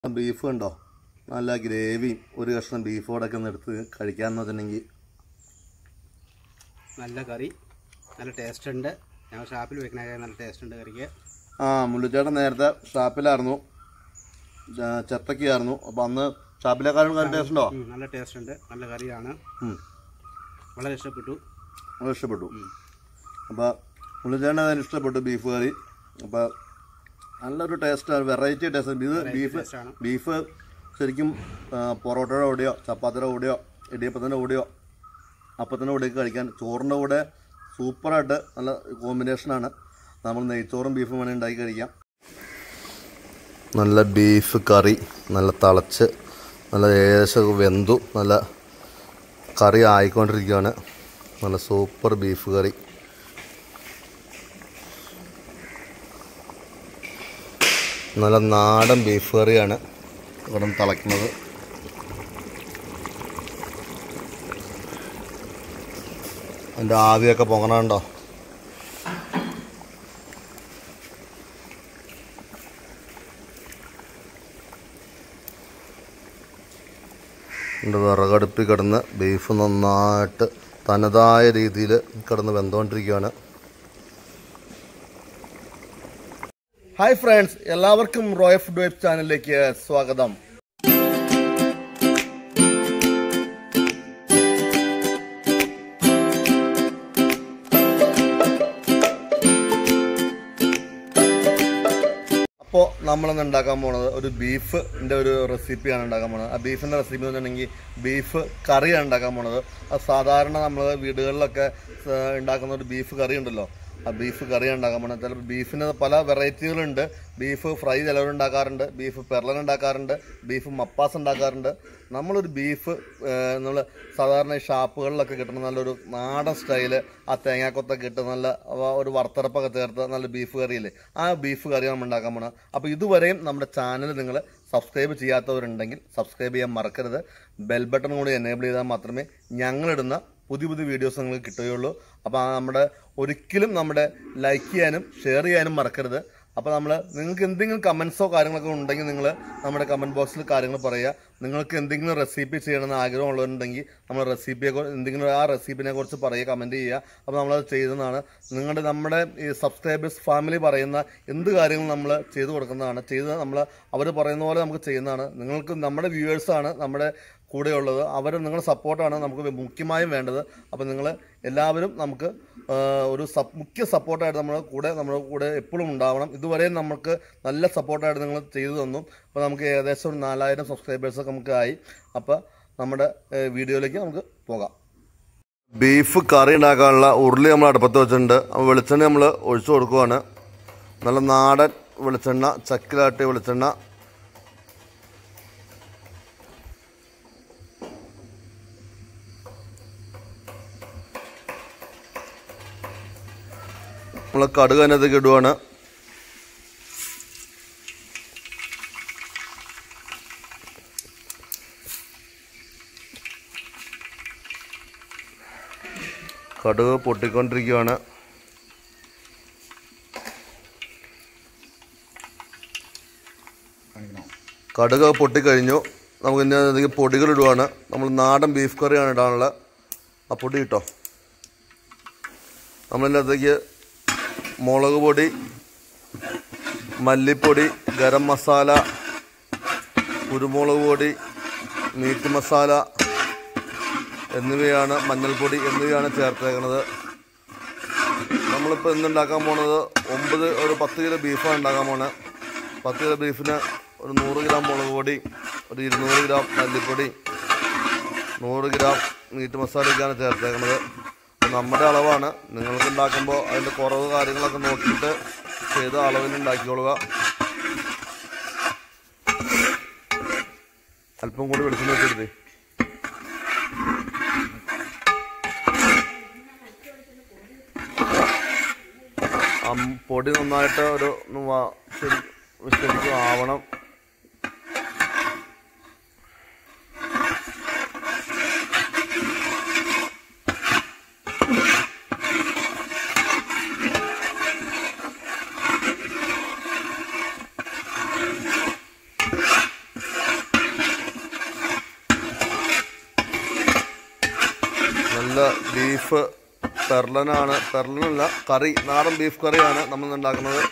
Beef ഉണ്ടോ നല്ല ഗ്രേവിയും ഒരു കഷ്ണം ബീഫോടൊക്കെ ഒന്ന് എടുത്ത് കഴിക്കാമെന്ന് വെച്ചിട്ടുണ്ടെങ്കിൽ നല്ല കറി നല്ല ടേസ്റ്റ് ഉണ്ട് ഞങ്ങൾ ഷാപ്പിൽ വെക്കണ നല്ല ടേസ്റ്റ് ഉണ്ട് കറിക്ക് ആ മുള്ളിച്ചേട്ടൻ നേരത്തെ ഷാപ്പിലായിരുന്നു ച- ചെത്തക്കിയായിരുന്നു അപ്പോൾ അന്ന് ഷാപ്പിലേക്കാളും കാര്യം ടേസ്റ്റ് ഉണ്ടോ ഉം, നല്ല ടേസ്റ്റ് ഉണ്ട് നല്ല കറിയാണ് ഉം. വളരെ ഇഷ്ടപ്പെട്ടു വളരെ ഇഷ്ടപ്പെട്ടു ഉം. അപ്പോൾ മുള്ളിച്ചേട്ടൻ അതിന് ഇഷ്ടപ്പെട്ടു ബീഫ് കറി അപ്പോൾ നല്ലൊരു ടേസ്റ്റാണ് വെറൈറ്റി ടേസ്റ്റ് ഇത് ബീഫ് ടേസ്റ്റ് ആണ് ബീഫ് ശരിക്കും ആ, പൊറോട്ടയുടെ കൂടെയോ ചപ്പാത്തിയുടെ കൂടെയോ ഇടിയപ്പത്തിൻ്റെ കൂടെയോ അപ്പത്തിൻ്റെ കൂടെയൊക്കെ കഴിക്കാൻ ചോറിൻ്റെ കൂടെ സൂപ്പറായിട്ട് നല്ല കോമ്പിനേഷനാണ് നമ്മൾ നെയ്ച്ചോറും ബീഫും വേണമെങ്കിൽ ഉണ്ടാക്കി കഴിക്കാം നല്ല ബീഫ് കറി നല്ല തിളച്ച് നല്ല ഏകദേശം വെന്തു നല്ല കറി ആയിക്കൊണ്ടിരിക്കുകയാണ് നല്ല സൂപ്പർ ബീഫ് കറി നല്ല നാടൻ ബീഫ് കറിയാണ് ഇവിടെ നിന്ന് തിളയ്ക്കുന്നത് അതിൻ്റെ ആവിയൊക്കെ പൊങ്ങണുണ്ടോ എൻ്റെ വിറകടുപ്പിൽ കിടന്ന് ബീഫ് നന്നായിട്ട് തനതായ രീതിയിൽ കിടന്ന് വെന്തുകൊണ്ടിരിക്കുകയാണ് ഹായ് ഫ്രണ്ട്സ് എല്ലാവർക്കും റോയൽ ഫുഡ് വെബ് ചാനലിലേക്ക് സ്വാഗതം അപ്പോൾ നമ്മളിന്ന് ഉണ്ടാക്കാൻ പോണത് ഒരു ബീഫിൻ്റെ ഒരു റെസിപ്പിയാണ് ഉണ്ടാക്കാൻ പോണത് ആ ബീഫിൻ്റെ റെസിപ്പി എന്ന് പറഞ്ഞിട്ടുണ്ടെങ്കിൽ ബീഫ് കറിയാണ് ഉണ്ടാക്കാൻ പോണത് അത് സാധാരണ നമ്മൾ വീടുകളിലൊക്കെ ആ, ഉണ്ടാക്കുന്ന ഒരു ബീഫ് കറി ഉണ്ടല്ലോ ആ ബീഫ് കറി ഉണ്ടാക്കാൻ പോണത് ചിലപ്പോൾ ബീഫിന് പല വെറൈറ്റികളുണ്ട് ബീഫ് ഫ്രൈ ചിലവർ ഉണ്ടാക്കാറുണ്ട് ബീഫ് പെർലൻ ഉണ്ടാക്കാറുണ്ട് ബീഫ് മപ്പാസ് ഉണ്ടാക്കാറുണ്ട് നമ്മളൊരു ബീഫ് നമ്മൾ സാധാരണ ഈ ഷാപ്പുകളിലൊക്കെ കിട്ടുന്ന നല്ലൊരു നാടൻ സ്റ്റൈല് ആ തേങ്ങാക്കൊത്തൊക്കെ ഇട്ട് നല്ല അവ- ഒരു വറുത്തരപ്പൊക്കെ ചേർത്ത് നല്ല ബീഫ് കറിയില്ലേ ആ ബീഫ് കറി നമ്മൾ ഉണ്ടാക്കാൻ പോകണം അപ്പോൾ ഇതുവരെയും നമ്മുടെ ചാനൽ നിങ്ങൾ സബ്സ്ക്രൈബ് ചെയ്യാത്തവരുണ്ടെങ്കിൽ സബ്സ്ക്രൈബ് ചെയ്യാൻ മറക്കരുത് ബെൽ ബട്ടൺ കൂടി എനേബിൾ ചെയ്താൽ മാത്രമേ ഞങ്ങളിടുന്ന പുതിയ പുതിയ വീഡിയോസ് നിങ്ങൾക്ക് കിട്ടുകയുള്ളൂ അപ്പോൾ ആ നമ്മുടെ ഒരിക്കലും നമ്മുടെ ലൈക്ക് ചെയ്യാനും ഷെയർ ചെയ്യാനും മറക്കരുത് അപ്പോൾ നമ്മൾ നിങ്ങൾക്ക് എന്തെങ്കിലും കമൻസോ കാര്യങ്ങളൊക്കെ ഉണ്ടെങ്കിൽ നിങ്ങൾ നമ്മുടെ കമൻറ്റ് ബോക്സിൽ കാര്യങ്ങൾ പറയുക നിങ്ങൾക്ക് എന്തെങ്കിലും റെസിപ്പി ചെയ്യണമെന്ന് ആഗ്രഹമുള്ളവരുണ്ടെങ്കിൽ നമ്മൾ റെസിപ്പിയെ കുറിച്ച് എന്തെങ്കിലും ആ റെസിപ്പിനെ കുറിച്ച് പറയുക കമൻറ്റ് ചെയ്യുക അപ്പോൾ നമ്മളത് ചെയ്യുന്നതാണ് നിങ്ങളുടെ നമ്മുടെ ഈ സബ്സ്ക്രൈബേഴ്സ് ഫാമിലി പറയുന്ന എന്ത് കാര്യങ്ങളും നമ്മൾ ചെയ്തു കൊടുക്കുന്നതാണ് ചെയ്ത് നമ്മൾ അവർ പറയുന്ന പോലെ നമുക്ക് ചെയ്യുന്നതാണ് നിങ്ങൾക്ക് നമ്മുടെ വ്യൂവേഴ്സാണ് നമ്മുടെ കൂടെയുള്ളത് അവർ നിങ്ങളുടെ സപ്പോർട്ടാണ് നമുക്ക് മുഖ്യമായും വേണ്ടത് അപ്പോൾ നിങ്ങൾ എല്ലാവരും നമുക്ക് ആ, ഒരു സപ് മുഖ്യ സപ്പോർട്ടായിട്ട് നമ്മൾ കൂടെ നമ്മുടെ കൂടെ എപ്പോഴും ഉണ്ടാവണം ഇതുവരെ നമുക്ക് നല്ല സപ്പോർട്ടായിട്ട് നിങ്ങൾ ചെയ്തു തന്നു അപ്പോൾ നമുക്ക് ഏകദേശം ഒരു നാലായിരം സബ്സ്ക്രൈബേഴ്സൊക്കെ നമുക്ക് ആയി അപ്പോൾ നമ്മുടെ ഏ, വീഡിയോയിലേക്ക് നമുക്ക് പോകാം ബീഫ് കറി ഉണ്ടാക്കാനുള്ള ഉരുളി നമ്മൾ അടുപ്പത്ത് വെച്ചിട്ടുണ്ട് അപ്പോൾ വെളിച്ചെണ്ണ നമ്മൾ ഒഴിച്ചു കൊടുക്കുവാണ് നല്ല നാടൻ വെളിച്ചെണ്ണ ചക്കിലാട്ടിയ വെളിച്ചെണ്ണ നമ്മൾ കടുക് അതിനകത്തേക്ക് ഇടുവാണ് കടുക് പൊട്ടിക്കൊണ്ടിരിക്കുകയാണ് കടുക് പൊട്ടിക്കഴിഞ്ഞു നമുക്ക് ഇനി അതിലേക്ക് പൊടികൾ ഇടുവാണ് നമ്മൾ നാടൻ ബീഫ് കറിയാണ് ഇടാനുള്ള ആ പൊടി കിട്ടോ നമ്മളിതിനകത്തേക്ക് മുളക് പൊടി മല്ലിപ്പൊടി ഗരം മസാല കുരുമുളക് പൊടി മീറ്റ് മസാല എന്നിവയാണ് മഞ്ഞൾപ്പൊടി എന്നിവയാണ് ചേർത്തേക്കുന്നത് നമ്മളിപ്പോൾ ഇന്ന് ഉണ്ടാക്കാൻ പോണത് ഒമ്പത് ഒരു പത്ത് കിലോ ബീഫാണ് ഉണ്ടാക്കാൻ പോണത് പത്ത് കിലോ ബീഫിന് ഒരു നൂറ് ഗ്രാം മുളക് പൊടി ഒരു ഇരുന്നൂറ് ഗ്രാം മല്ലിപ്പൊടി നൂറ് ഗ്രാം മീറ്റ് മസാലയൊക്കെയാണ് ചേർത്തേക്കുന്നത് അപ്പോൾ നമ്മുടെ അളവാണ് നിങ്ങൾക്ക് ഉണ്ടാക്കുമ്പോൾ അതിൻ്റെ കുറവ് കാര്യങ്ങളൊക്കെ നോക്കിയിട്ട് ചെയ്ത അളവിൽ ഉണ്ടാക്കിക്കൊള്ളുക അല്പം കൂടി വെളിച്ചെണ്ണ വെച്ചെടുത്തേ ആ പൊടി നന്നായിട്ട് ഒരു ഒന്ന് വാ- ശരി- ശരിക്കും ആവണം നല്ല ബീഫ് പെർലനാണ് പെർലനല്ല കറി നാടൻ ബീഫ് കറിയാണ് നമ്മൾ ഉണ്ടാക്കുന്നത്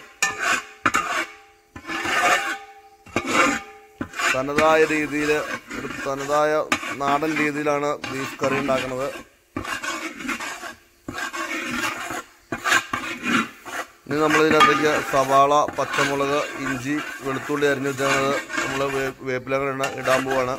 തനതായ രീതിയിൽ ഒരു തനതായ നാടൻ രീതിയിലാണ് ബീഫ് കറി ഉണ്ടാക്കുന്നത് ഇനി നമ്മൾ ഇതിനകത്തേക്ക് സവാള പച്ചമുളക് ഇഞ്ചി വെളുത്തുള്ളി അരിഞ്ഞു വെച്ചാൽ നമ്മൾ വേപ്പിലകൾ ഇടാൻ പോവാണ്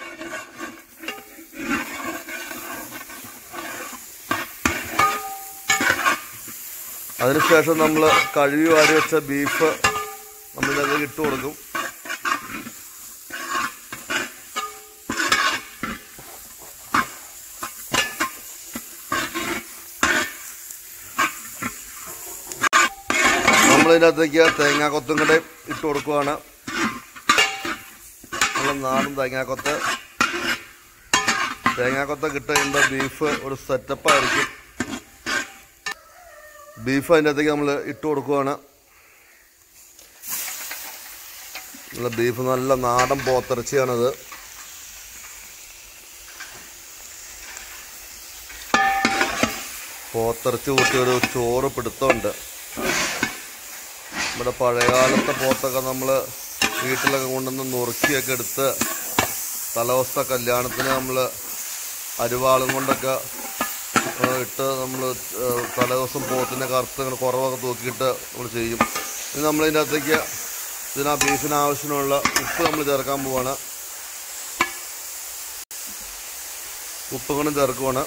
അതിനുശേഷം നമ്മൾ കഴുകി വാരി വെച്ച ബീഫ് നമ്മളിതിനകത്ത് ഇട്ട് കൊടുക്കും നമ്മളിതിനകത്തേക്ക് തേങ്ങാക്കൊത്തും കൂടെ ഇട്ട് കൊടുക്കുവാണ് നല്ല നാടൻ തേങ്ങാക്കൊത്ത് തേങ്ങാക്കൊത്തൊക്കെ ഇട്ട് കഴിയുമ്പോൾ ബീഫ് ഒരു സെറ്റപ്പായിരിക്കും ബീഫ് അതിൻ്റെ അകത്തേക്ക് നമ്മൾ ഇട്ട് കൊടുക്കുവാണ് നല്ല ബീഫ് നല്ല നാടൻ പോത്തിറച്ചിയാണത് പോത്തിറച്ചി കൂട്ടി ഒരു ചോറ് പിടുത്തമുണ്ട് നമ്മുടെ പഴയകാലത്തെ പോത്തൊക്കെ നമ്മൾ വീട്ടിലൊക്കെ കൊണ്ടുവന്ന് നുറുക്കിയൊക്കെ എടുത്ത് തലവസ്ഥ കല്യാണത്തിന് നമ്മൾ അരിവാളും കൊണ്ടൊക്കെ ആ, ഇട്ട് നമ്മൾ തലേദിവസം പോത്തിൻ്റെ കറുത്ത് ഇങ്ങനെ കുറവൊക്കെ തൂക്കിയിട്ട് നമ്മൾ ചെയ്യും ഇനി നമ്മളിതിൻ്റെ അകത്തേക്ക് ഇതിനാ ബീഫിന് ആവശ്യമുള്ള ഉപ്പ് നമ്മൾ ചേർക്കാൻ പോവാണ് ഉപ്പ് കൊണ്ടും ചേർക്കുവാണ്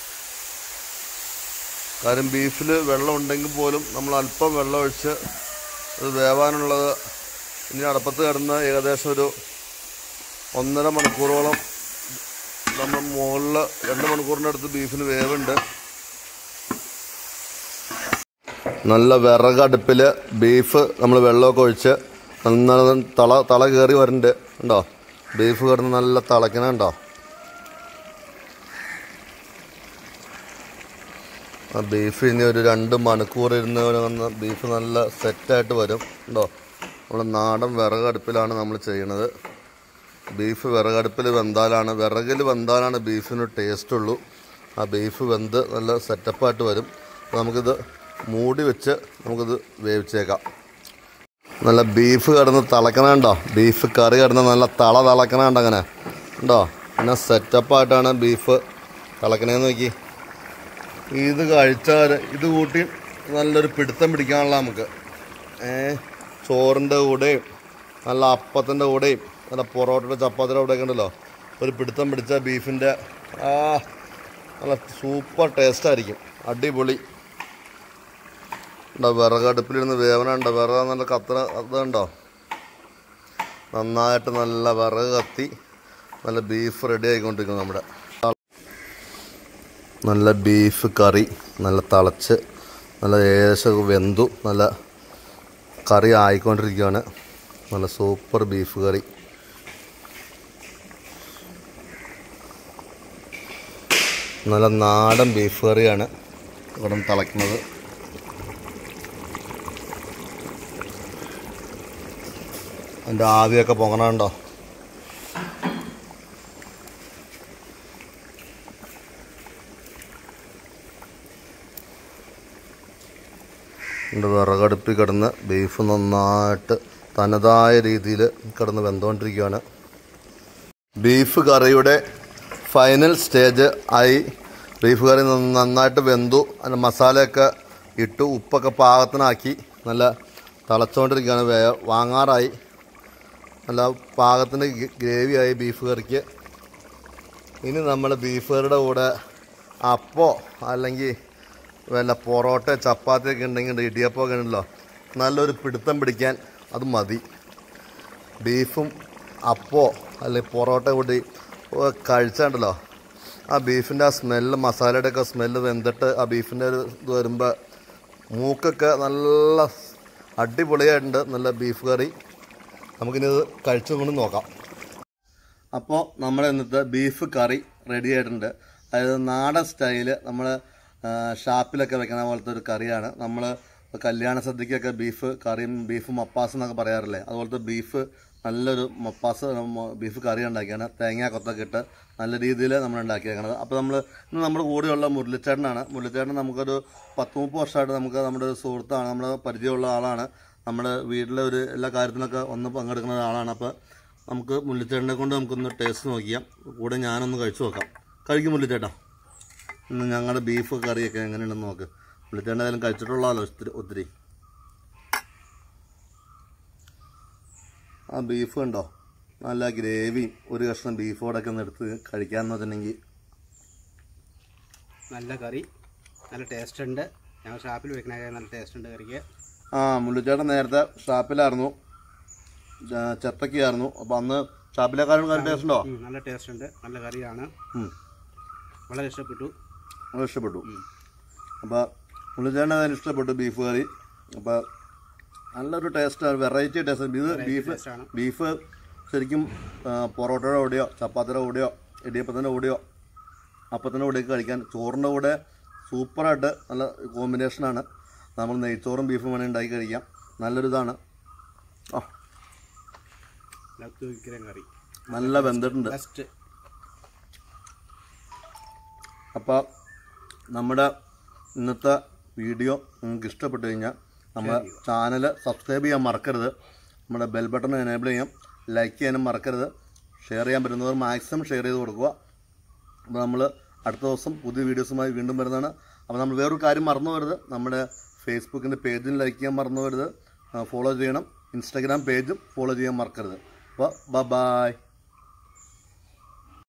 കാര്യം ബീഫിൽ വെള്ളം ഉണ്ടെങ്കിൽ പോലും നമ്മൾ അല്പം വെള്ളം ഒഴിച്ച് അത് വേവാനുള്ളത് ഇനി അടപ്പത്ത് കിടന്ന് ഏകദേശം ഒരു ഒന്നര മണിക്കൂറോളം നമ്മൾ മുകളിൽ രണ്ട് മണിക്കൂറിൻ്റെ അടുത്ത് ബീഫിന് വേവുണ്ട് നല്ല വിറകടുപ്പിൽ ബീഫ് നമ്മൾ വെള്ളമൊക്കെ ഒഴിച്ച് നന്നായി തള തള കയറി വരുന്നുണ്ട് ഉണ്ടോ ബീഫ് കിടന്ന് നല്ല തിളക്കണുണ്ടോ ആ ബീഫ് ഇനി ഒരു രണ്ട് മണിക്കൂർ ഇരുന്ന് വന്ന് ബീഫ് നല്ല സെറ്റായിട്ട് വരും ഉണ്ടോ നമ്മൾ നാടൻ വിറകടുപ്പിലാണ് നമ്മൾ ചെയ്യണത് ബീഫ് വിറകടുപ്പിൽ വെന്താലാണ് വിറകിൽ വെന്താലാണ് ബീഫിന് ടേസ്റ്റ് ഉള്ളൂ ആ ബീഫ് വെന്ത് നല്ല സെറ്റപ്പായിട്ട് വരും അപ്പോൾ നമുക്കിത് മൂടി വെച്ച് നമുക്കിത് വേവിച്ചേക്കാം നല്ല ബീഫ് കിടന്ന് തിളക്കണുണ്ടോ ബീഫ് കറി കിടന്ന് നല്ല തള തിളക്കണുണ്ട് അങ്ങനെ ഉണ്ടോ പിന്നെ സെറ്റപ്പായിട്ടാണ് ബീഫ് തിളക്കണേന്ന് നോക്കി ഇത് കഴിച്ചാൽ ഇത് കൂട്ടി നല്ലൊരു പിടുത്തം പിടിക്കാനുള്ള നമുക്ക് ഏ ചോറിൻ്റെ കൂടെയും നല്ല അപ്പത്തിൻ്റെ കൂടെയും നല്ല പൊറോട്ടയുടെ ചപ്പാത്തിയുടെ കൂടെയൊക്കെ ഉണ്ടല്ലോ ഒരു പിടുത്തം പിടിച്ച ബീഫിൻ്റെ ആ നല്ല സൂപ്പർ ടേസ്റ്റ് ആയിരിക്കും അടിപൊളി ഉണ്ടോ വിറകടുപ്പിലിരുന്ന് വേവനുണ്ടോ വിറക് നല്ല കത്തണ അതുണ്ടോ നന്നായിട്ട് നല്ല വിറക് കത്തി നല്ല ബീഫ് റെഡി ആയിക്കൊണ്ടിരിക്കുന്നു നമ്മുടെ നല്ല ബീഫ് കറി നല്ല തിളച്ച് നല്ല ഏകദേശം വെന്തു നല്ല കറി ആയിക്കൊണ്ടിരിക്കുകയാണ് നല്ല സൂപ്പർ ബീഫ് കറി നല്ല നാടൻ ബീഫ് കറിയാണ് ഇവിടെ തിളയ്ക്കുന്നത് അതിൻ്റെ ആവിയൊക്കെ പൊങ്ങണുണ്ടോ എൻ്റെ വിറകടുപ്പിൽ കിടന്ന് ബീഫ് നന്നായിട്ട് തനതായ രീതിയിൽ കിടന്ന് വെന്തുകൊണ്ടിരിക്കുകയാണ് ബീഫ് കറിയുടെ ഫൈനൽ സ്റ്റേജ് ആയി ബീഫ് കറി നന്ന- നന്നായിട്ട് വെന്തു അതിന് മസാലയൊക്കെ ഇട്ടു ഉപ്പൊക്കെ പാകത്തിനാക്കി നല്ല തിളച്ചുകൊണ്ടിരിക്കുകയാണ് വേ വാങ്ങാറായി നല്ല പാകത്തിന് ഗ്രേവിയായി ബീഫ് കറിക്ക് ഇനി നമ്മൾ ബീഫ് കറിയുടെ കൂടെ അപ്പോ അല്ലെങ്കിൽ വല്ല പൊറോട്ട ചപ്പാത്തിയൊക്കെ ഉണ്ടെങ്കിൽ ഇടിയപ്പമൊക്കെ ഉണ്ടല്ലോ നല്ലൊരു പിടുത്തം പിടിക്കാൻ അത് മതി ബീഫും അപ്പോ അല്ലെങ്കിൽ പൊറോട്ട കൂടി കഴിച്ചാണ്ടല്ലോ ആ ബീഫിൻ്റെ ആ സ്മെല്ല് മസാലയുടെ ഒക്കെ സ്മെല്ല് വെന്തിട്ട് ആ ബീഫിൻ്റെ ഒരു ഇത് വരുമ്പോൾ മൂക്കൊക്കെ നല്ല അടിപൊളിയായിട്ടുണ്ട് നല്ല ബീഫ് കറി നമുക്കിനി ഇത് കഴിച്ചും കൊണ്ട് നോക്കാം അപ്പോൾ നമ്മുടെ ഇന്നത്തെ ബീഫ് കറി റെഡി ആയിട്ടുണ്ട് അതായത് നാടൻ സ്റ്റൈല് നമ്മൾ ഷാപ്പിലൊക്കെ വെക്കുന്ന പോലത്തെ ഒരു കറിയാണ് നമ്മൾ കല്യാണ സദ്യക്കൊക്കെ ബീഫ് കറിയും ബീഫും അപ്പാസ് എന്നൊക്കെ പറയാറില്ലേ അതുപോലത്തെ ബീഫ് നല്ലൊരു മപ്പാസ് മ- ബീഫ് കറി ഉണ്ടാക്കിയാണ് തേങ്ങ കൊത്തൊക്കെ ഇട്ട് നല്ല രീതിയിൽ നമ്മൾ ഉണ്ടാക്കിയേക്കണത് അപ്പോൾ നമ്മൾ ഇന്ന് നമ്മുടെ കൂടെയുള്ള മുരളിച്ചേട്ടനാണ് മുരളിച്ചേട്ടൻ നമുക്കൊരു പത്ത് മുപ്പത് വർഷമായിട്ട് നമുക്ക് നമ്മുടെ ഒരു സുഹൃത്താണ് നമ്മൾ പരിചയമുള്ള ആളാണ് നമ്മുടെ വീട്ടിലെ ഒരു എല്ലാ കാര്യത്തിനൊക്കെ ഒന്ന് പങ്കെടുക്കുന്ന ആളാണ് അപ്പോൾ നമുക്ക് മുരളിച്ചേട്ടനെ കൊണ്ട് നമുക്കൊന്ന് ടേസ്റ്റ് നോക്കിയാം കൂടെ ഞാനൊന്ന് കഴിച്ചു നോക്കാം കഴിക്കും മുരളിച്ചേട്ടാ ഇന്ന് ഞങ്ങളുടെ ബീഫ് കറിയൊക്കെ എങ്ങനെയുണ്ടെന്ന് നോക്ക് മുരളിച്ചേട്ടൻ ഏതായാലും കഴിച്ചിട്ടുള്ളതല്ലോ ഒത്തിരി ഒത്തിരി ആ ബീഫ് ഉണ്ടോ നല്ല ഗ്രേവിയും ഒരു കഷ്ണം ബീഫോടൊക്കെ ഒന്ന് എടുത്ത് കഴിക്കാമെന്ന് വെച്ചിട്ടുണ്ടെങ്കിൽ നല്ല കറി നല്ല ടേസ്റ്റ് ഉണ്ട് ഞങ്ങൾ ഷാപ്പിൽ വെക്കണ നല്ല ടേസ്റ്റ് ഉണ്ട് കറിക്ക് ആ മുള്ളിച്ചേട്ടൻ നേരത്തെ ഷാപ്പിലായിരുന്നു ച- ചെത്തക്കയായിരുന്നു അപ്പോൾ അന്ന് ഷാപ്പിലേക്കാളും കാര്യം ടേസ്റ്റ് ഉണ്ടോ ഉം, നല്ല ടേസ്റ്റ് ഉണ്ട് നല്ല കറിയാണ് ഉം. വളരെ ഇഷ്ടപ്പെട്ടു അത് ഇഷ്ടപ്പെട്ടു ഉം. അപ്പോൾ മുള്ളിച്ചേട്ടൻ അതിന് ഇഷ്ടപ്പെട്ടു ബീഫ് കറി അപ്പോൾ നല്ലൊരു ടേസ്റ്റ് വെറൈറ്റി ടേസ്റ്റ് ഇത് ബീഫ് ടേസ്റ്റാണ് ബീഫ് ശരിക്കും ആ, പൊറോട്ടയുടെ കൂടെയോ ചപ്പാത്തിയുടെ കൂടെയോ ഇടിയപ്പത്തിൻ്റെ കൂടെയോ അപ്പത്തിൻ്റെ കൂടെയൊക്കെ കഴിക്കാൻ ചോറിൻ്റെ കൂടെ സൂപ്പറായിട്ട് നല്ല കോമ്പിനേഷനാണ് നമ്മൾ നെയ്ച്ചോറും ബീഫും വേണമെങ്കിൽ ഉണ്ടാക്കി കഴിക്കാം നല്ലൊരു ഇതാണ് ആ ലത്ത് വിക്രം കറി നല്ല വെന്തിട്ടുണ്ട് ബെസ്റ്റ് അപ്പോൾ നമ്മുടെ ഇന്നത്തെ വീഡിയോ നിങ്ങൾക്ക് ഇഷ്ടപ്പെട്ടു കഴിഞ്ഞാൽ നമ്മുടെ ചാനൽ സബ്സ്ക്രൈബ് ചെയ്യാൻ മറക്കരുത് നമ്മുടെ ബെൽ ബട്ടൺ എനേബിൾ ചെയ്യാം ലൈക്ക് ചെയ്യാനും മറക്കരുത് ഷെയർ ചെയ്യാൻ പറ്റുന്നവർ മാക്സിമം ഷെയർ ചെയ്ത് കൊടുക്കുക അപ്പോൾ നമ്മൾ അടുത്ത ദിവസം പുതിയ വീഡിയോസുമായി വീണ്ടും വരുന്നതാണ് അപ്പോൾ നമ്മൾ വേറൊരു കാര്യം മറന്നു വരുത് നമ്മുടെ ഫേസ്ബുക്കിൻ്റെ പേജിൽ ലൈക്ക് ചെയ്യാൻ മറന്നു വരുത് ഫോളോ ചെയ്യണം ഇൻസ്റ്റാഗ്രാം പേജും ഫോളോ ചെയ്യാൻ മറക്കരുത് അപ്പോൾ ബ ബായ്